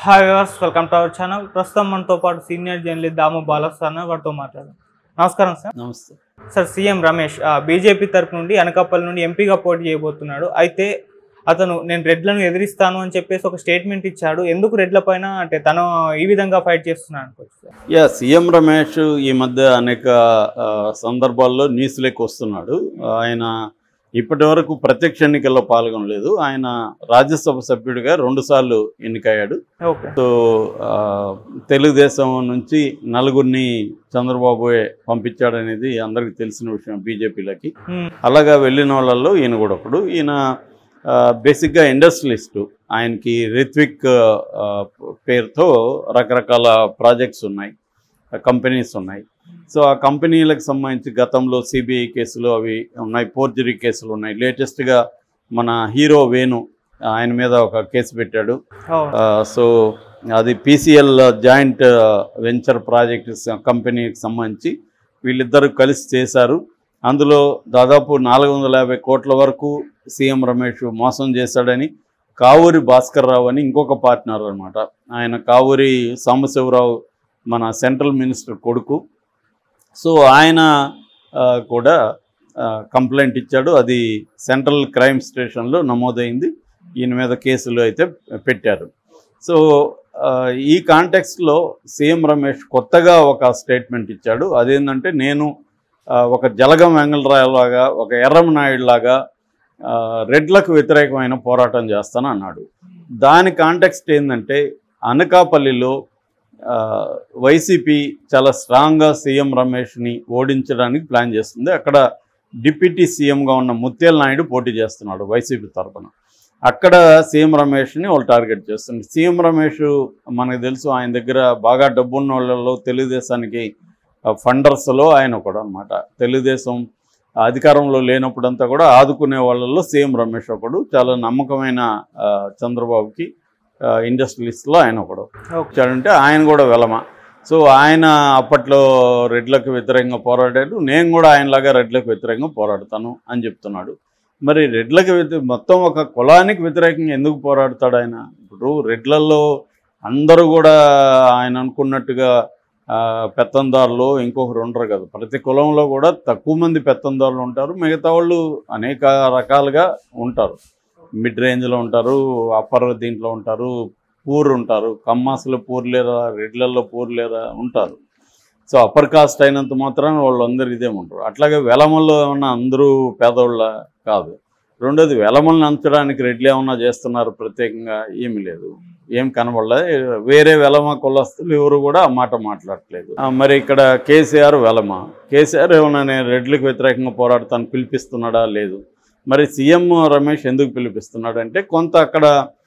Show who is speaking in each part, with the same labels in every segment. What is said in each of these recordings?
Speaker 1: Hi viewers welcome to our channel ప్రస్తుతం మనతో పాటు సీనియర్ జర్నలిస్ట్ దాము బాలసార్ వారితో మాట్లాడారు నమస్కారం సార్
Speaker 2: నమస్తే
Speaker 1: సార్ సీఎం రమేష్ బీజేపీ తరపు నుండి అనకాపల్లి నుండి ఎంపీగా పోటీ చేయబోతున్నాడు అయితే అతను నేను రెడ్లను ఎదిరిస్తాను అని చెప్పేసి ఒక స్టేట్మెంట్ ఇచ్చాడు ఎందుకు రెడ్ల పైన అంటే తను ఈ విధంగా ఫైట్ చేస్తున్నాడు అనుకోవచ్చు సార్
Speaker 2: యా సీఎం రమేష్ ఈ మధ్య అనేక ఆ, సందర్భాల్లో న్యూస్లోకి వస్తున్నాడు ఆయన ఇప్పటి వరకు ప్రత్యక్ష ఎన్నికల్లో పాల్గొనలేదు ఆయన రాజ్యసభ సభ్యుడిగా రెండుసార్లు ఎన్నికయ్యాడు
Speaker 1: ఓకే
Speaker 2: సో ఆ, తెలుగుదేశం నుంచి నలుగురిని చంద్రబాబు పంపించాడనేది అందరికీ తెలిసిన విషయం బీజేపీలకి
Speaker 1: ఉమ్,
Speaker 2: అలాగా వెళ్ళిన వాళ్ళల్లో ఈయన కూడా ఒకడు ఈయన ఆ, బేసిక్గా ఇండస్ట్రియలిస్టు ఆయనకి రిత్విక్ ఆ, పేరుతో రకరకాల ప్రాజెక్ట్స్ ఉన్నాయి కంపెనీస్ ఉన్నాయి సో ఆ కంపెనీలకు సంబంధించి గతంలో సిబిఐ కేసులు అవి ఉన్నాయి ఫోర్జరీ కేసులు ఉన్నాయి లేటెస్ట్గా మన హీరో వేణు ఆయన మీద ఒక కేసు పెట్టాడు
Speaker 1: అవును.
Speaker 2: ఆ, సో అది పీసీఎల్ జాయింట్ వెంచర్ ప్రాజెక్ట్ కంపెనీకి సంబంధించి వీళ్ళిద్దరూ కలిసి చేశారు అందులో దాదాపు నాలుగు వందల యాభై కోట్ల వరకు సీఎం రమేష్ మోసం చేశాడని కావూరి భాస్కర్ రావు అని ఇంకొక పార్ట్నర్ అనమాట ఆయన కావూరి సాంబశివరావు మన సెంట్రల్ మినిస్టర్ కొడుకు సో ఆయన ఆ, కూడా కంప్లైంట్ ఇచ్చాడు అది సెంట్రల్ క్రైమ్ స్టేషన్లో నమోదైంది ఈయన మీద కేసులు అయితే పెట్టారు సో ఆ, ఈ కాంటెక్స్ట్లో సీఎం రమేష్ కొత్తగా ఒక స్టేట్మెంట్ ఇచ్చాడు అదేంటంటే నేను ఆ, ఒక జలగం వెంగళరావులాగా ఒక ఎర్రమనాయుడు లాగా రెడ్లకు వ్యతిరేకమైన పోరాటం చేస్తాను అన్నాడు దాని కాంటెక్స్ట్ ఏంటంటే అనకాపల్లిలో ఆ, వైసీపీ చాలా స్ట్రాంగ్గా సీఎం రమేష్ని ఓడించడానికి ప్లాన్ చేస్తుంది అక్కడ డిప్యూటీ సీఎంగా ఉన్న ముత్యాల నాయుడు పోటీ చేస్తున్నాడు వైసీపీ తరఫున అక్కడ సీఎం రమేష్ని వాళ్ళు టార్గెట్ చేస్తుంది సీఎం రమేష్ మనకు తెలుసు ఆయన దగ్గర బాగా డబ్బున్న వాళ్ళలో తెలుగుదేశానికి ఫండర్స్లో ఆయన ఒకడు అనమాట తెలుగుదేశం అధికారంలో లేనప్పుడంతా కూడా ఆదుకునే వాళ్ళలో సీఎం రమేష్ ఒకడు చాలా నమ్మకమైన ఆ, చంద్రబాబుకి ఇండస్ట్రియలిస్ట్లో ఆయన ఒకడు
Speaker 1: ఓకే
Speaker 2: వచ్చాడంటే ఆయన కూడా వెలమ సో ఆయన అప్పట్లో రెడ్లకు వ్యతిరేకంగా పోరాడాడు నేను కూడా ఆయనలాగా రెడ్లకు వ్యతిరేకంగా పోరాడతాను అని చెప్తున్నాడు మరి రెడ్లకు వ్యతి మొత్తం ఒక కులానికి వ్యతిరేకంగా ఎందుకు పోరాడతాడు ఆయన ఇప్పుడు రెడ్లలో అందరూ కూడా ఆయన అనుకున్నట్టుగా ఆ, పెత్తందారులు ఇంకొకరు ఉండరు కదా ప్రతి కులంలో కూడా తక్కువ మంది పెత్తందారులు ఉంటారు మిగతా వాళ్ళు అనేక రకాలుగా ఉంటారు మిడ్ రేంజ్లో ఉంటారు అప్పర్ దీంట్లో ఉంటారు పూర్ ఉంటారు కమ్మాసులో పూర్ లేరా రెడ్లలో పూర్ లేరా ఉంటారు సో అప్పర్ కాస్ట్ అయినంత మాత్రాన వాళ్ళందరూ ఇదే ఉంటారు అట్లాగే వెలమల్లో ఏమన్నా అందరూ పేదోళ్ళ కాదు రెండోది వెలమల్ని అంచడానికి రెడ్లు ఏమన్నా చేస్తున్నారు ప్రత్యేకంగా ఏమీ లేదు ఏం కనబడలే వేరే వెలమ కులస్తులు ఎవరు కూడా ఆ మాట మాట్లాడట్లేదు ఆ, మరి ఇక్కడ కేసీఆర్ వెలమ కేసీఆర్ ఏమన్నా నేను రెడ్లకు వ్యతిరేకంగా పోరాడతాను పిలిపిస్తున్నాడా లేదు మరి సీఎం రమేష్ ఎందుకు పిలిపిస్తున్నాడు అంటే కొంత అక్కడ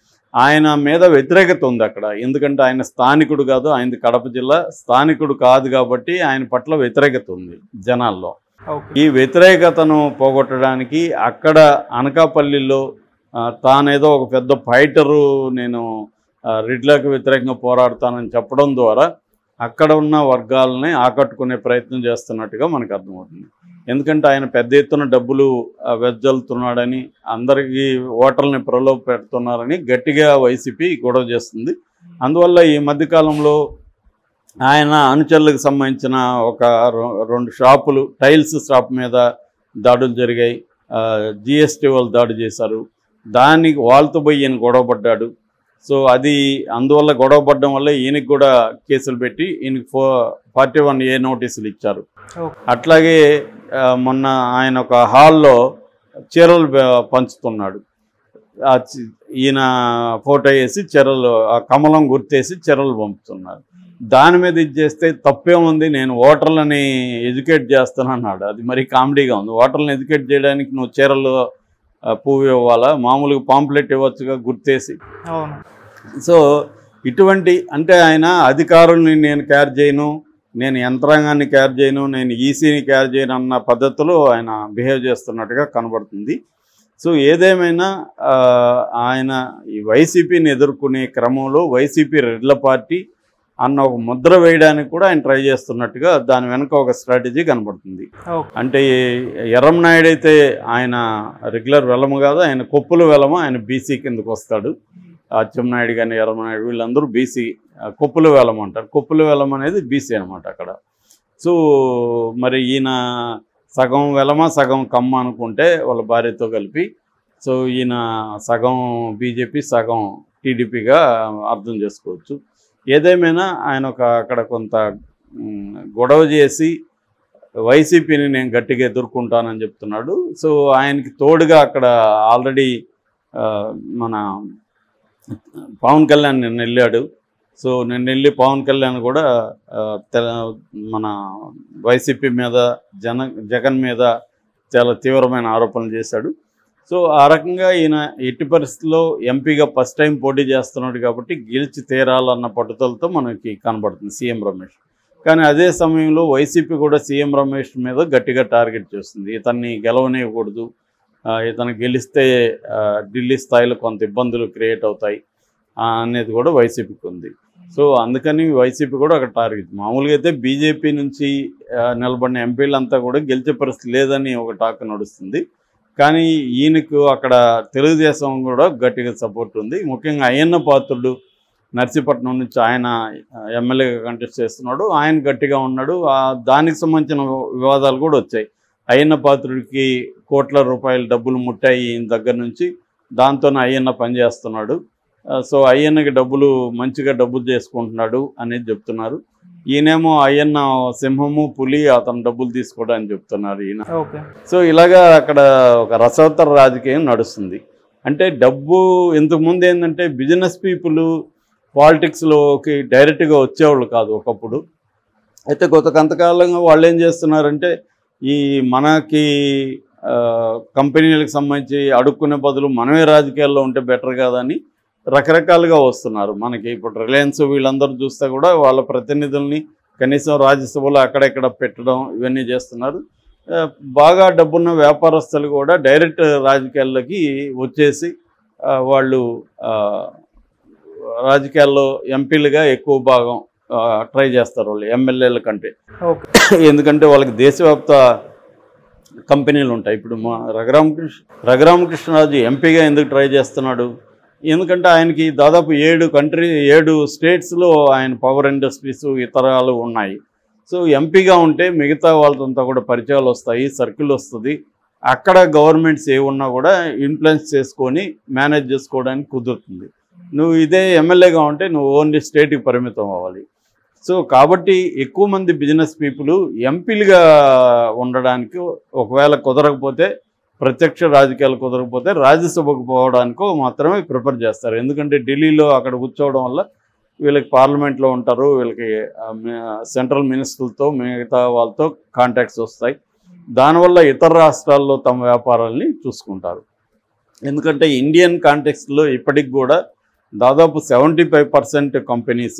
Speaker 2: ఆయన మీద వ్యతిరేకత ఉంది అక్కడ ఎందుకంటే ఆయన స్థానికుడు కాదు ఆయనది కడప జిల్లా స్థానికుడు కాదు కాబట్టి ఆయన పట్ల వ్యతిరేకత ఉంది జనాల్లో
Speaker 1: ఓకే
Speaker 2: ఈ వ్యతిరేకతను పోగొట్టడానికి అక్కడ అనకాపల్లిలో ఆ, తానేదో ఒక పెద్ద ఫైటరు నేను ఆ, రెడ్లకు వ్యతిరేకంగా పోరాడతానని చెప్పడం ద్వారా అక్కడ ఉన్న వర్గాలని ఆకట్టుకునే ప్రయత్నం చేస్తున్నట్టుగా మనకు అర్థమవుతుంది ఎందుకంటే ఆయన పెద్ద ఎత్తున డబ్బులు ఆ, వెదజల్లుతున్నాడని అందరికీ ఓటర్లని ప్రలోభ పెడుతున్నారని గట్టిగా వైసీపీ గొడవ చేస్తుంది అందువల్ల ఈ మధ్యకాలంలో ఆయన అనుచరులకు సంబంధించిన ఒక రొ- రెండు షాపులు టైల్స్ షాప్ మీద దాడులు జరిగాయి జిఎస్టీ వాళ్ళు దాడి చేశారు దానికి వాళ్ళతో పోయి ఈయన గొడవపడ్డాడు సో అది అందువల్ల గొడవపడడం వల్ల ఈయనకి కూడా కేసులు పెట్టి ఈయనకి ఫో ఫార్టీ వన్ ఏ నోటీసులు ఇచ్చారు
Speaker 1: ఓకే
Speaker 2: అట్లాగే ఆ, మొన్న ఆయన ఒక హాల్లో చీరలు ప- పంచుతున్నాడు ఆ చి- ఈయన ఫోటో వేసి చీరలు ఆ కమలం గుర్తేసి చీరలు పంపుతున్నారు దాని మీద ఇది చేస్తే తప్పేముంది నేను ఓటర్లని ఎడ్యుకేట్ చేస్తాను అన్నాడు అది మరి కామెడీగా ఉంది ఓటర్లను ఎడ్యుకేట్ చేయడానికి నువ్వు చీరలు ఆ, పువ్వు ఇవ్వాలా మామూలుగా పాంప్లెట్ ఇవ్వచ్చుగా గుర్తేసి
Speaker 1: అవును
Speaker 2: సో ఇటువంటి అంటే ఆయన అధికారుల్ని నేను క్యార్ చేయను నేను యంత్రాంగాన్ని క్యార్ చేయను నేను ఈసీని క్యార్ చేయను అన్న పద్ధతిలో ఆయన బిహేవ్ చేస్తున్నట్టుగా కనబడుతుంది సో ఏదేమైనా ఆ, ఆయన ఈ వైసీపీని ఎదుర్కొనే క్రమంలో వైసీపీ రెడ్ల పార్టీ అన్న ఒక ముద్ర వేయడానికి కూడా ఆయన ట్రై చేస్తున్నట్టుగా దాని వెనుక ఒక స్ట్రాటజీ కనబడుతుంది
Speaker 1: ఓకే
Speaker 2: అంటే ఎర్రం నాయుడు అయితే ఆయన రెగ్యులర్ వెలమ కాదు ఆయన కొప్పుల వెలమ ఆయన బీసీ కిందకు వస్తాడు అచ్చెన్నాయుడు కానీ ఎర్రమనాయుడు వీళ్ళందరూ బీసీ కొప్పుల వేలం అంటారు కొప్పుల వేలం అనేది బీసీ అనమాట అక్కడ సో మరి ఈయన సగం వెలమ సగం కమ్మ అనుకుంటే వాళ్ళ భార్యతో కలిపి సో ఈయన సగం బీజేపీ సగం టీడీపీగా అర్థం చేసుకోవచ్చు ఏదేమైనా ఆయన ఒక అక్కడ కొంత మ్, గొడవ చేసి వైసీపీని నేను గట్టిగా ఎదుర్కొంటానని చెప్తున్నాడు సో ఆయనకి తోడుగా అక్కడ ఆల్రెడీ ఆ, మన పవన్ కళ్యాణ్ నిన్న వెళ్ళాడు సో నిన్న వెళ్ళి పవన్ కళ్యాణ్ కూడా ఆ, తెల మన వైసీపీ మీద జన జగన్ మీద చాలా తీవ్రమైన ఆరోపణలు చేశాడు సో ఆ రకంగా ఈయన ఎట్టి పరిస్థితుల్లో ఎంపీగా ఫస్ట్ టైం పోటీ చేస్తున్నాడు కాబట్టి గెలిచి తీరాలన్న పట్టుదలతో మనకి కనబడుతుంది సీఎం రమేష్ కానీ అదే సమయంలో వైసీపీ కూడా సీఎం రమేష్ మీద గట్టిగా టార్గెట్ చేస్తుంది ఇతన్ని గెలవనివ్వకూడదు ఆ, ఇతను గెలిస్తే ఆ, ఢిల్లీ స్థాయిలో కొంత ఇబ్బందులు క్రియేట్ అవుతాయి ఆ, అనేది కూడా వైసీపీకి ఉంది సో అందుకని వైసీపీ కూడా ఒక టార్గెట్ మామూలుగా అయితే బీజేపీ నుంచి ఆ, నిలబడిన ఎంపీలంతా కూడా గెలిచే పరిస్థితి లేదని ఒక టాక్ నడుస్తుంది కానీ ఈయనకు అక్కడ తెలుగుదేశం కూడా గట్టిగా సపోర్ట్ ఉంది ముఖ్యంగా అయ్యన్న పాత్రుడు నర్సీపట్నం నుంచి ఆయన ఎమ్మెల్యేగా కంటెస్ట్ చేస్తున్నాడు ఆయన గట్టిగా ఉన్నాడు ఆ దానికి సంబంధించిన వివాదాలు కూడా వచ్చాయి అయ్యన్న పాత్రుడికి కోట్ల రూపాయల డబ్బులు ముట్టాయి ఈయన దగ్గర నుంచి దాంతోనే అయ్యన్న పనిచేస్తున్నాడు ఆ, సో అయ్యన్నకి డబ్బులు మంచిగా డబ్బులు చేసుకుంటున్నాడు అనేది చెప్తున్నారు ఈయనేమో అయ్యన్న సింహము పులి అతను డబ్బులు తీసుకోవడానికి చెప్తున్నారు ఈయన
Speaker 1: ఓకే
Speaker 2: సో ఇలాగా అక్కడ ఒక రసవత్తర రాజకీయం నడుస్తుంది అంటే డబ్బు ఇంతకుముందు ఏంటంటే బిజినెస్ పీపుల్ పాలిటిక్స్లోకి డైరెక్ట్గా వచ్చేవాళ్ళు కాదు ఒకప్పుడు అయితే కొంత కొంతకాలంగా వాళ్ళు ఏం చేస్తున్నారంటే ఈ మనకి ఆ, కంపెనీలకు సంబంధించి అడుక్కునే బదులు మనమే రాజకీయాల్లో ఉంటే బెటర్ కాదని రకరకాలుగా వస్తున్నారు మనకి ఇప్పుడు రిలయన్స్ వీళ్ళందరూ చూస్తే కూడా వాళ్ళ ప్రతినిధుల్ని కనీసం రాజ్యసభలో అక్కడెక్కడ పెట్టడం ఇవన్నీ చేస్తున్నారు ఆ, బాగా డబ్బున్న వ్యాపారస్తులు కూడా డైరెక్ట్ రాజకీయాల్లోకి వచ్చేసి ఆ, వాళ్ళు ఆ, రాజకీయాల్లో ఎంపీలుగా ఎక్కువ భాగం ట్రై చేస్తారు వాళ్ళు ఎమ్మెల్యేల కంటే
Speaker 1: ఓకే
Speaker 2: ఎందుకంటే వాళ్ళకి దేశవ్యాప్త కంపెనీలు ఉంటాయి ఇప్పుడు మా రఘురామకృష్ణ రఘురామకృష్ణరాజు ఎంపీగా ఎందుకు ట్రై చేస్తున్నాడు ఎందుకంటే ఆయనకి దాదాపు ఏడు కంట్రీ ఏడు స్టేట్స్లో ఆయన పవర్ ఇండస్ట్రీస్ ఇతరాలు ఉన్నాయి సో ఎంపీగా ఉంటే మిగతా వాళ్ళంతా కూడా పరిచయాలు వస్తాయి సర్కిల్ వస్తుంది అక్కడ గవర్నమెంట్స్ ఏ ఉన్నా కూడా ఇన్ఫ్లుయెన్స్ చేసుకొని మేనేజ్ చేసుకోవడానికి కుదురుతుంది నువ్వు ఇదే ఎమ్మెల్యేగా ఉంటే నువ్వు ఓన్లీ స్టేట్కి పరిమితం అవ్వాలి సో కాబట్టి ఎక్కువ మంది బిజినెస్ పీపుల్ ఎంపీలుగా ఉండడానికి ఒకవేళ కుదరకపోతే ప్రత్యక్ష రాజకీయాలు కుదరకపోతే రాజ్యసభకు పోవడానికో మాత్రమే ప్రిఫర్ చేస్తారు ఎందుకంటే ఢిల్లీలో అక్కడ కూర్చోవడం వల్ల వీళ్ళకి పార్లమెంట్లో ఉంటారు వీళ్ళకి ఆ, మి- సెంట్రల్ మినిస్టర్లతో మిగతా వాళ్ళతో కాంటాక్ట్స్ వస్తాయి దానివల్ల ఇతర రాష్ట్రాల్లో తమ వ్యాపారాల్ని చూసుకుంటారు ఎందుకంటే ఇండియన్ కాంటెక్స్లో ఇప్పటికి కూడా దాదాపు సెవెంటీ ఫైవ్ పర్సెంట్ కంపెనీస్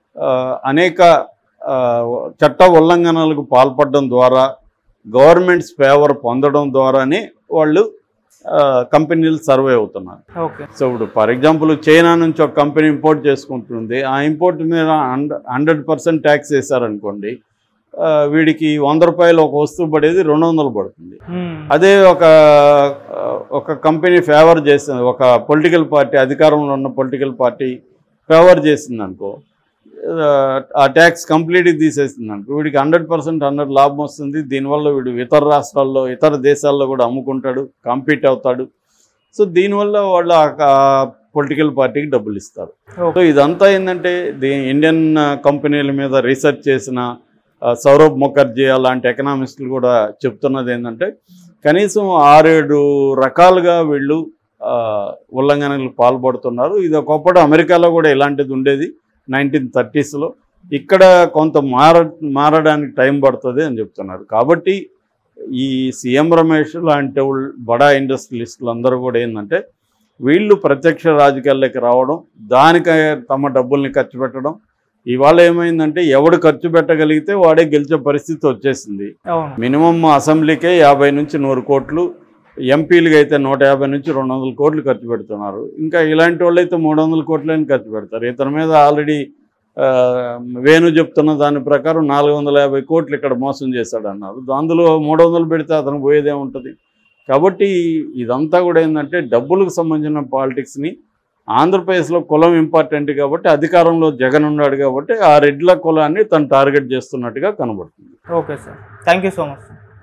Speaker 2: అనేక ఆ, చట్ట ఉల్లంఘనలకు పాల్పడడం ద్వారా గవర్నమెంట్స్ ఫేవర్ పొందడం ద్వారానే వాళ్ళు ఆ, కంపెనీలు సర్వే అవుతున్నారు
Speaker 1: ఓకే
Speaker 2: సో ఇప్పుడు ఫర్ ఎగ్జాంపుల్ చైనా నుంచి ఒక కంపెనీ ఇంపోర్ట్ చేసుకుంటుంది ఆ ఇంపోర్ట్ మీద హండ్రెడ్ పర్సెంట్ ట్యాక్స్ వేశారనుకోండి ఆ, వీడికి వంద రూపాయలు ఒక వస్తువు పడేది రెండు వందలు పడుతుంది
Speaker 1: మ్మ్.
Speaker 2: అదే ఒక ఆ, ఒక కంపెనీ ఫేవర్ చేసింది ఒక పొలిటికల్ పార్టీ అధికారంలో ఉన్న పొలిటికల్ పార్టీ ఫేవర్ చేసింది అనుకో ఆ, ఆ ట్యాక్స్ కంప్లీట్గా తీసేసింది అనుకో వీడికి హండ్రెడ్ పర్సెంట్ హండ్రెడ్ లాభం వస్తుంది దీనివల్ల వీడు ఇతర రాష్ట్రాల్లో ఇతర దేశాల్లో కూడా అమ్ముకుంటాడు కాంపీట్ అవుతాడు సో దీనివల్ల వాళ్ళు ఆ పొలిటికల్ పార్టీకి డబ్బులు ఇస్తారు సో
Speaker 1: ఓకే
Speaker 2: ఇదంతా ఏంటంటే ది ఇండియన్ ఆ, కంపెనీల మీద రీసెర్చ్ చేసిన ఆ, సౌరభ్ ముఖర్జీ అలాంటి ఎకనామిస్టులు కూడా చెప్తున్నది ఏంటంటే కనీసం ఆరేడు రకాలుగా వీళ్ళు ఆ, ఉల్లంఘనలకు పాల్పడుతున్నారు ఇది ఒకప్పుడు అమెరికాలో కూడా ఇలాంటిది ఉండేది నైన్టీన్ థర్టీస్లో ఇక్కడ కొంత మార మారడానికి టైం పడుతుంది అని చెప్తున్నారు కాబట్టి ఈ సీఎం రమేష్ లాంటి వాళ్ళు బడా ఇండస్ట్రియలిస్టులు అందరూ కూడా ఏంటంటే వీళ్ళు ప్రత్యక్ష రాజకీయాల్లోకి రావడం దానికి తమ డబ్బుల్ని ఖర్చు పెట్టడం ఇవాళ ఏమైందంటే ఎవడు ఖర్చు పెట్టగలిగితే వాడే గెలిచే పరిస్థితి వచ్చేసింది
Speaker 1: అవును
Speaker 2: మినిమం అసెంబ్లీకే యాభై నుంచి నూరు కోట్లు ఎంపీలుగా అయితే నూట యాభై నుంచి రెండు వందల కోట్లు ఖర్చు పెడుతున్నారు ఇంకా ఇలాంటి వాళ్ళు అయితే మూడు వందల కోట్లని ఖర్చు పెడతారు ఇతని మీద ఆల్రెడీ వేణు చెప్తున్న దాని ప్రకారం నాలుగు వందల యాభై కోట్లు ఇక్కడ మోసం చేశాడు అన్నారు అందులో మూడు వందలు పెడితే అతను పోయేదే ఉంటుంది కాబట్టి ఇదంతా కూడా ఏంటంటే డబ్బులకు సంబంధించిన పాలిటిక్స్ని ఆంధ్రప్రదేశ్లో కులం ఇంపార్టెంట్ కాబట్టి అధికారంలో జగన్ ఉన్నాడు కాబట్టి ఆ రెడ్ల కులాన్ని తను టార్గెట్ చేస్తున్నట్టుగా కనబడుతుంది
Speaker 1: okay sir thank you so much